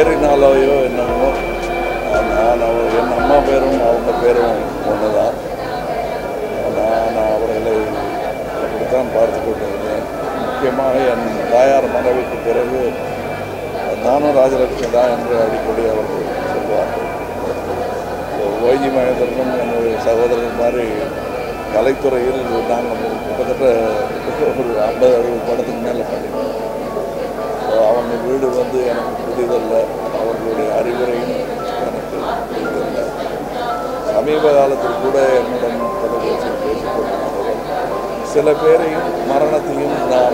பேரினாலேயோ என்னமோ நான் அவர் என் அம்மா பேரும் அவங்க பேரும் ஒன்று தான் நான் அவர்களை அப்படித்தான் பார்த்து கொண்டிருந்தேன் முக்கியமாக என் தாயார் மறைவுக்கு பிறகு நானும் ராஜலட்சுமி தான் என்று அடிக்கடி அவர்கள் சொல்வார்கள் ஓய்ஜி மகேந்திரனும் என்னுடைய சகோதரர் மாதிரி கலைத்துறையில் நாங்கள் கிட்டத்தட்ட ஒரு ஐம்பது அறுபது படத்துக்கு மேலே பண்ணிட்டோம் ஸோ அவங்க வீடு வந்து எனக்கு புதிதல்ல அவர்களுடைய அறிவுரையும் எனக்கு புதிதல்ல சமீப காலத்தில் கூட என்னுடன் தொலைபேசியில் பேசிக் கொண்டிருந்தவர் சில பேரையும் மரணத்தையும் நாம்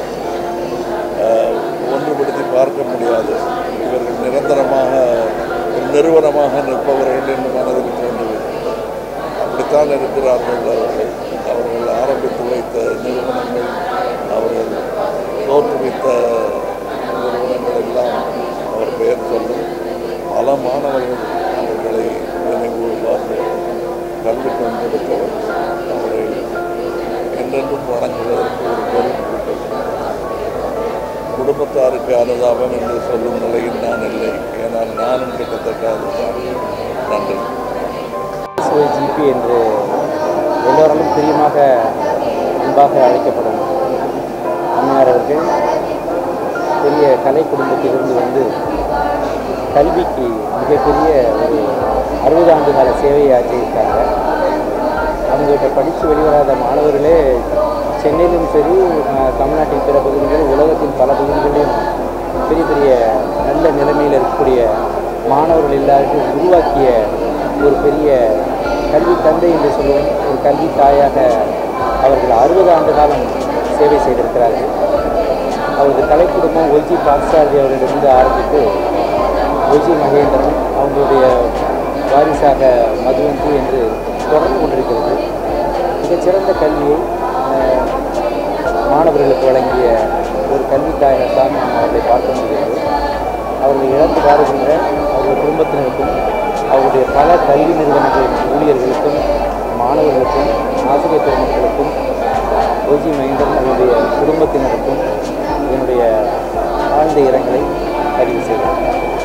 ஆஹ், ஒன்றுபடுத்தி பார்க்க முடியாது இவர்கள் நிரந்தரமாக ஒரு நிறுவனமாக நிற்பவர்கள் என்று மனதில் தோன்றுகிறது அப்படித்தான் இருக்கிறார்கள் அவர்கள் அவர்கள் ஆரம்பித்து வைத்த நிறுவனங்கள் அவர்கள் தோற்றுவித்த நிறுவனங்கள் எல்லாம் அவர் பெயர் சொல்லும் பல மாணவர்கள் அவர்களை நினைவுவார்கள் கல்வி கொண்டிருப்பவர் அவரை என்றென்றும் வணங்குவதற்கு ஒரு பெரும் கூட்டம் குடும்பத்தாருக்கு அனுதாபம் என்று சொல்லும் நிலையில் நான் இல்லை ஏனால் நானும் கிட்டத்தட்ட அதுதான் நன்றி ஜிபி என்று எல்லோராலும் பிரியமாக அன்பாக அழைக்கப்படும் அம்மையார் அவர்கள் பெரிய கலை குடும்பத்திலிருந்து வந்து கல்விக்கு மிகப்பெரிய ஒரு அறுபது ஆண்டு கால சேவையை ஆற்றியிருக்காங்க அவங்ககிட்ட படித்து வெளிவராத மாணவர்களே சென்னையிலும் சரி அஹ், தமிழ்நாட்டின் பிற பகுதிகளிலும் உலகத்தின் பல பகுதிகளிலும் பெரிய பெரிய நல்ல நிலைமையில் இருக்கக்கூடிய மாணவர்கள் எல்லாருக்கும் உருவாக்கிய ஒரு பெரிய கல்வி தந்தை என்று சொல்லுவோம் ஒரு கல்வி தாயாக அவர்கள் அறுபது ஆண்டு காலம் சேவை செய்திருக்கிறார்கள் அவரது கலை குடும்பம் ஒய்ஜி பாக்சாரதி அவர்களிடமிருந்து ஆரம்பித்து ஒய்ஜி மகேந்திரன் அவங்களுடைய வாரிசாக மதுவந்தி என்று தொடர்ந்து கொண்டிருக்கிறது மிகச்சிறந்த கல்வியை அஹ், மாணவர்களுக்கு வழங்கிய ஒரு கல்வித்தாயத்தான் நாம் அவர்களை பார்க்க முடிகிறது அவர்கள் இழந்து வாருகின்ற அவர்கள் குடும்பத்தினருக்கும் அவருடைய பல கல்வி நிறுவனங்களின் ஊழியர்களுக்கும் மாணவர்களுக்கும் ஆசிரியர் பெருமக்களுக்கும் ஓஜி மகேந்திரன் அவருடைய குடும்பத்தினருக்கும் என்னுடைய ஆழ்ந்த இரங்கலை பதிவு செய்கிறேன்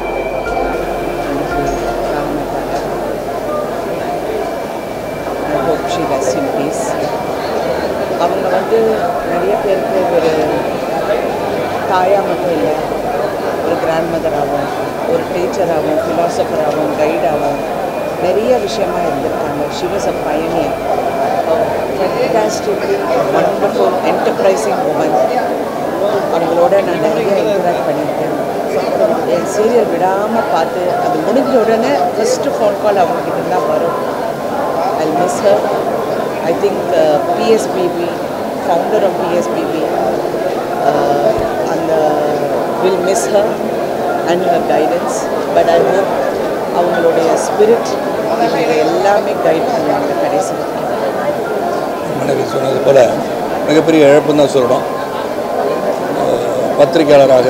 I hope she rests in peace. அவங்க வந்து நிறைய பேருக்கு ஒரு தாயாக மட்டும் இல்லை ஒரு கிராண்ட் மதராகவும் ஒரு டீச்சராகவும் ஃபிலாசபராகவும் கைடாகவும் நிறைய விஷயமா இருந்திருக்காங்க she was a pioneer fantastically wonderful enterprising woman அவங்களோட நான் நிறைய இன்டராக்ட் பண்ணியிருக்கேன் என் சீரியல் விடாமல் பார்த்து அது முடிஞ்ச உடனே ஃபஸ்ட்டு ஃபோன் கால் அவங்கக்கிட்ட தான் வரும் I miss her I think PSBB founder of PSBB அந்த will miss her and her guidance but I hope அவங்களுடைய ஸ்பிரிட் இவங்க எல்லாமே கைட் பண்ணுவாங்க கடைசி வரைக்கும் மனைவி சொன்னது போல மிகப்பெரிய இழப்புன்னு தான் சொல்லணும் அஹ் பத்திரிகையாளராக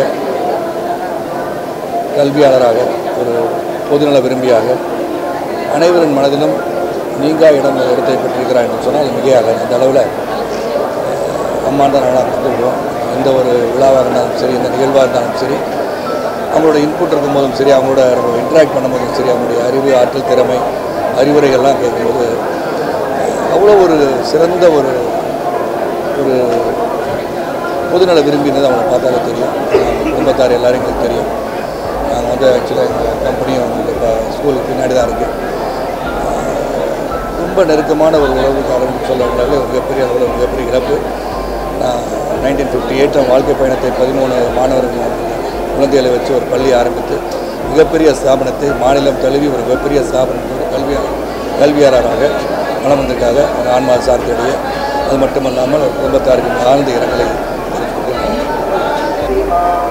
கல்வியாளராக ஒரு பொதுநல விரும்பியாக அனைவரின் மனதிலும் நீங்கா இடம் இடத்தை பெற்றிருக்கிறார் என்று சொன்னால் அது மிகையாக அந்த அளவில் அம்மான் தான் நல்லா விடுவோம் எந்த ஒரு விழாவாக இருந்தாலும் சரி எந்த நிகழ்வாக இருந்தாலும் சரி அவங்களோட இன்புட் இருக்கும்போதும் சரி அவங்களோட நம்ம இன்ட்ராக்ட் பண்ணும்போதும் சரி அவங்களுடைய அறிவு ஆற்றல் திறமை அறிவுரைகள்லாம் கேட்கும்போது அவ்வளோ ஒரு சிறந்த ஒரு ஒரு பொதுநல விரும்பினது அவங்களை பார்த்தாலே தெரியும் அவங்க குடும்பத்தார் எல்லாரும் எங்களுக்கு தெரியும் நாங்கள் வந்து ஆக்சுவலாக எங்கள் கம்பெனியும் வந்து இப்போ ஸ்கூலுக்கு பின்னாடி தான் இருக்குது ரொம்ப நெருக்கமான ஒரு உறவுக்காரன்னு சொல்லக்கூடாது ஒரு மிகப்பெரிய அளவில் ஒரு மிகப்பெரிய இழப்பு நான் நைன்டீன் ஃபிஃப்டி எயிட் வாழ்க்கை பயணத்தை பதிமூணு மாணவர்கள் குழந்தைகளை வச்சு ஒரு பள்ளி ஆரம்பித்து மிகப்பெரிய ஸ்தாபனத்தை மாநிலம் தழுவி ஒரு மிகப்பெரிய ஸ்தாபனத்தோடு கல்வி கல்வியாளராக வளம் வந்திருக்காங்க அவங்க ஆன்மா சார்த்தியுடைய அது மட்டுமல்லாமல் ஒரு குடும்பத்தாருக்கு ஆழ்ந்த இரங்கலை தெரிவித்துக் கொள்கிறேன்.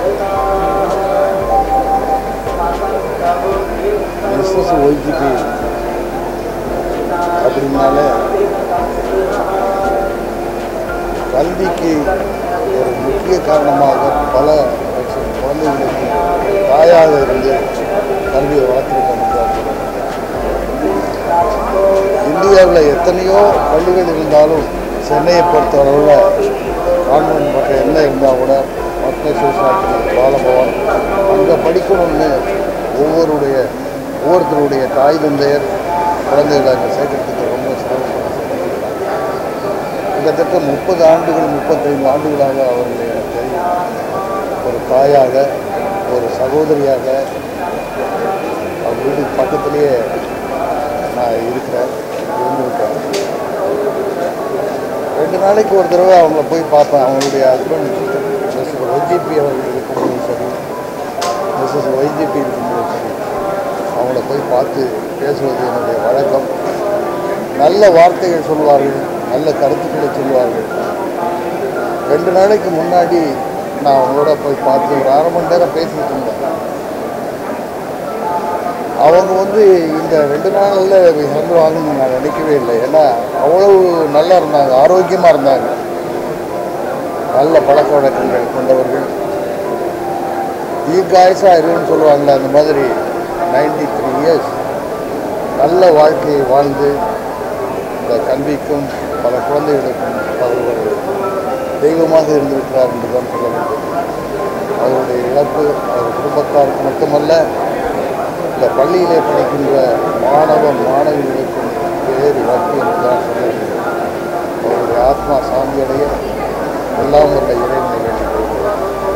எஸ்எஸ் ஒய்ஜிபி அப்படின்னாலே கல்விக்கு ஒரு முக்கிய காரணமாக பல லட்சம் குழந்தைகளுக்கு தாயாக இருந்து கல்வியை வளர்த்துருக்க முடியாது இந்தியாவில் எத்தனையோ பள்ளிகள் இருந்தாலும் சென்னையை பொறுத்தளவில் கான்வென்ட் மற்ற என்ன இருந்தால் கூட பத்ம சிவசாஸ்திரி பாலபவன் அங்கே படிக்கணும்னு ஒவ்வொருடைய ஒவ்வொருத்தருடைய தாய் தந்தையர் குழந்தைகளை அங்கே சேர்க்கறதுக்கு ரொம்ப சிரமப்பட்டு கிட்டத்தட்ட முப்பது ஆண்டுகள் முப்பத்தைந்து ஆண்டுகளாக அவர்கள் எனக்கு தெரியும் ஒரு தாயாக ஒரு சகோதரியாக அவங்க வீட்டுக்கு பக்கத்துலேயே நான் இருக்கிறேன் இருந்திருக்கேன் ரெண்டு நாளைக்கு ஒரு தடவை அவங்கள போய் பார்ப்பேன் அவங்களுடைய ஹஸ்பண்ட் மிஸ்டர் ஒய்ஜிபி அவர்கள் இருக்கும்போதும் சரி மிஸ்ஸஸ் ஒய்ஜிபி இருக்கும்போதும் சரி அவங்கள போய் பார்த்து பேசுவது என்னுடைய வழக்கம் நல்ல வார்த்தைகள் சொல்வார்கள் நல்ல கருத்துக்களை சொல்வார்கள் ரெண்டு நாளைக்கு முன்னாடி நான் அவங்களோட போய் பார்த்து ஒரு அரை மணி நேரம் பேசிட்டு இருந்தேன் அவங்க வந்து இந்த ரெண்டு நாளில் இறந்துருவாங்கன்னு நான் நினைக்கவே இல்லை ஏன்னா அவ்வளவு நல்லா இருந்தாங்க ஆரோக்கியமாக இருந்தாங்க நல்ல பழக்க வழக்கங்கள் கொண்டவர்கள் தீர்க்காயசாக இருன்னு சொல்லுவாங்கள்ல அந்த மாதிரி நைன்டி த்ரீ இயர்ஸ் நல்ல வாழ்க்கையை வாழ்ந்து இந்த கல்விக்கும் பல குழந்தைகளுக்கும் அவர் ஒரு தெய்வமாக இருந்திருக்கிறார் என்று தான் சொல்ல வேண்டும் அவருடைய இழப்பு அவர் குடும்பத்தாருக்கு மட்டுமல்ல இந்த பள்ளியிலே படிக்கின்ற மாணவ மாணவிகளுக்கும் பேர் இழப்பு என்று தான் சொல்ல வேண்டும் அவருடைய ஆத்மா சாந்தியடைய எல்லாம் வல்ல இறைவனை வேண்டிக் கொள்கிறேன்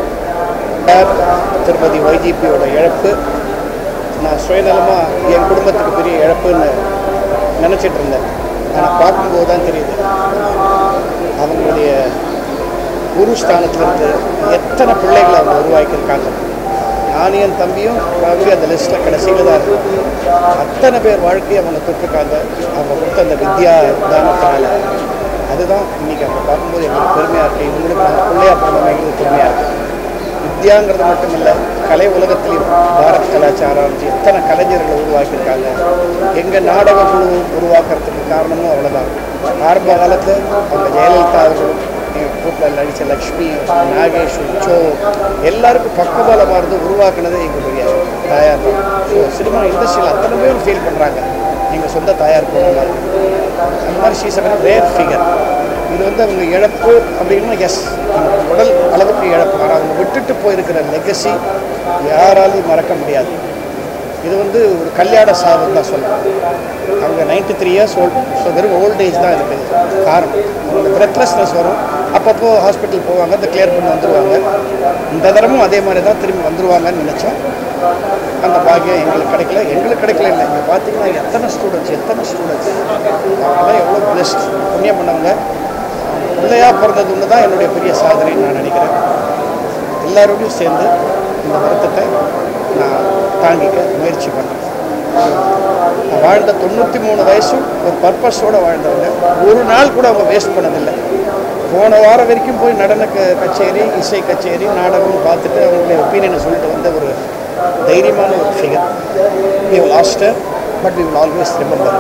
திருமதி ஒய்ஜிபியோட இழப்பு நான் சுயநலமாக என் குடும்பத்துக்கு பெரிய இழப்புன்னு நினச்சிட்டு இருந்தேன் ஆனால் பார்க்கும்போது தான் தெரியுது அவங்களுடைய குரு ஸ்தானத்திலிருந்து எத்தனை பிள்ளைகளை அவங்க உருவாக்கியிருக்காங்க நானும் என் தம்பியும் probably அந்த லிஸ்ட்டில் கடைசியில் தான் இருக்கும் அத்தனை பேர் வாழ்க்கையை அவங்க தொட்டிருக்காங்க அவங்க கொடுத்த அந்த வித்யா தானத்தினால அதுதான் இன்னைக்கு அவங்க பார்க்கும்போது எங்களுக்கு பெருமையாக இருக்குது இவங்களுக்கு நாங்கள் பிள்ளையா பிறந்தவங்க எங்களுக்கு பெருமையாக இருக்குது வித்யாங்கிறது மட்டும் இல்லை கலை உலகத்திலையும் பாரத் கலாச்சாரம் ஆரம்பிச்சு எத்தனை கலைஞர்களை உருவாக்கியிருக்காங்க எங்கள் நாடக குழு உருவாக்குறதுக்கு காரணமும் அவ்வளோதான் ஆரம்ப காலத்தில் அவங்க ஜெயலலிதா அவர்களும் எங்கள் கூட்டில் நடித்த லக்ஷ்மி நாகேஷ் சோ எல்லாருக்கும் பக்கபலமாக இருந்து உருவாக்குனது எங்களுடைய தாயார் தான் ஸோ சினிமா இண்டஸ்ட்ரியில் அத்தனை பேரும் ஃபீல் பண்ணுறாங்க எங்கள் சொந்த தாயார் போன மாதிரி அந்த மாதிரி ஷீஸ் அ ரேர் ஃபிகர் இது வந்து அவங்க இழப்பு அப்படின்னா எஸ் உடல் அளவுக்கு இழப்பு ஆனால் அவங்க விட்டுட்டு போயிருக்கிற லெகசி யாராலையும் மறக்க முடியாது இது வந்து ஒரு கல்யாண சாவுன்னு தான் சொல்லணும் அவங்க ninety three years old so வெறும் ஓல்ட் ஏஜ் தான் இதுக்கு காரணம் அவங்களுக்கு பிரெத்லெஸ்னஸ் வரும் அப்பப்போ ஹாஸ்பிட்டல் போவாங்க அதை கிளியர் பண்ணி வந்துடுவாங்க இந்த தரமும் அதே மாதிரி தான் திரும்பி வந்துடுவாங்கன்னு நினச்சோம் அந்த பாக்கியம் எங்களுக்கு கிடைக்கல எங்களுக்கு கிடைக்கல இல்லை இங்கே பார்த்தீங்கன்னா எத்தனை ஸ்டூடெண்ட்ஸ் எத்தனை ஸ்டூடெண்ட்ஸ் அவங்களாம் எவ்வளோ பெஸ்ட் புண்ணியம் பண்ணவங்க பிள்ளையாக பிறந்தது ஒன்று தான் என்னுடைய பெரிய சாதனைன்னு நான் நினைக்கிறேன் எல்லாரோடையும் சேர்ந்து இந்த வருத்தத்தை நான் தாங்கிக்க முயற்சி பண்ணுறேன் நான் வாழ்ந்த தொண்ணூற்றி மூணு வயசும் ஒரு பர்பஸோடு வாழ்ந்தவங்க ஒரு நாள் கூட அவங்க வேஸ்ட் பண்ணதில்லை போன வாரம் வரைக்கும் போய் நடன க கச்சேரி இசை கச்சேரி நாடகம் பார்த்துட்டு அவங்களுடைய ஒப்பீனியனை சொல்லிட்டு வந்த ஒரு தைரியமான ஒரு figure we lost but we will always remember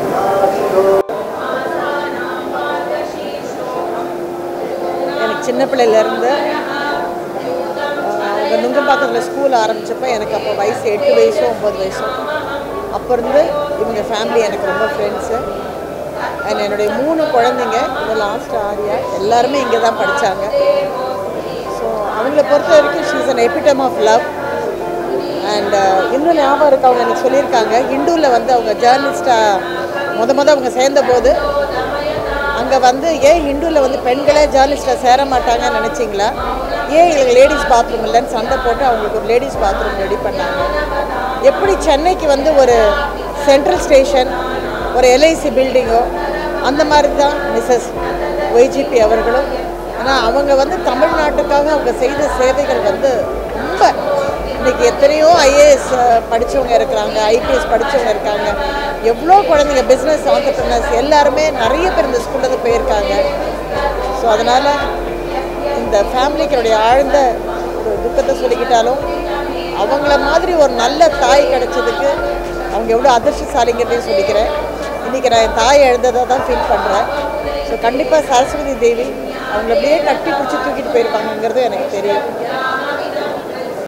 எனக்கு சின்ன பிள்ளையிலேருந்து அவங்க நுங்கம்பாக்கத்தில் ஸ்கூல் ஆரம்பித்தப்போ எனக்கு அப்போ வயசு எட்டு வயசோ ஒம்பது வயசோ அப்போ இருந்து இவங்க ஃபேமிலி எனக்கு ரொம்ப ஃப்ரெண்ட்ஸு அண்ட் என்னுடைய மூணு குழந்தைங்க இந்த லாஸ்ட் ஆரியா எல்லாருமே இங்கே தான் படித்தாங்க ஸோ அவங்கள பொறுத்த வரைக்கும் she's an epitome of love and இன்னும் ஞாபகம் இருக்கு அவங்க எனக்கு சொல்லியிருக்காங்க ஹிந்துவில் வந்து அவங்க ஜேர்னலிஸ்டாக முத முத அவங்க சேர்ந்தபோது அங்கே வந்து ஏன் ஹிந்துவில் வந்து பெண்களே ஜேர்னலிஸ்ட்டில் சேர மாட்டாங்கன்னு நினச்சிங்களா ஏன் எங்களுக்கு லேடிஸ் பாத்ரூம் இல்லைன்னு சண்டை போட்டு அவங்களுக்கு ஒரு லேடிஸ் பாத்ரூம் ரெடி பண்ணாங்க எப்படி சென்னைக்கு வந்து ஒரு சென்ட்ரல் ஸ்டேஷன் ஒரு எல்ஐசி பில்டிங்கோ அந்த மாதிரி தான் மிஸ்ஸஸ் ஒய்ஜிபி அவர்களும் ஆனால் அவங்க வந்து தமிழ்நாட்டுக்காக அவங்க செய்த சேவைகள் வந்து ரொம்ப இன்னைக்கு எத்தனையோ ஐஏஎஸ் படித்தவங்க இருக்கிறாங்க ஐபிஎஸ் படித்தவங்க இருக்காங்க எவ்வளோ குழந்தைங்க பிஸ்னஸ் ஆண்டர்பிரினர்ஸ் எல்லாருமே நிறைய பேர் இந்த ஸ்கூல்லேருந்து போயிருக்காங்க ஸோ அதனால் இந்த ஃபேமிலிக்கு என்னுடைய ஆழ்ந்த ஒரு துக்கத்தை சொல்லிக்கிட்டாலும் அவங்கள மாதிரி ஒரு நல்ல தாய் கிடைச்சதுக்கு அவங்க எவ்வளோ அதிர்ஷ்டசாலிங்கிறதையும் சொல்லிக்கிறேன் இன்றைக்கி நான் என் தாயை எழுந்ததாக தான் ஃபீல் பண்ணுறேன் ஸோ கண்டிப்பாக சரஸ்வதி தேவி அவங்கள அப்படியே கட்டி பிடிச்சி தூக்கிட்டு போயிருப்பாங்கங்கிறது எனக்கு தெரியும்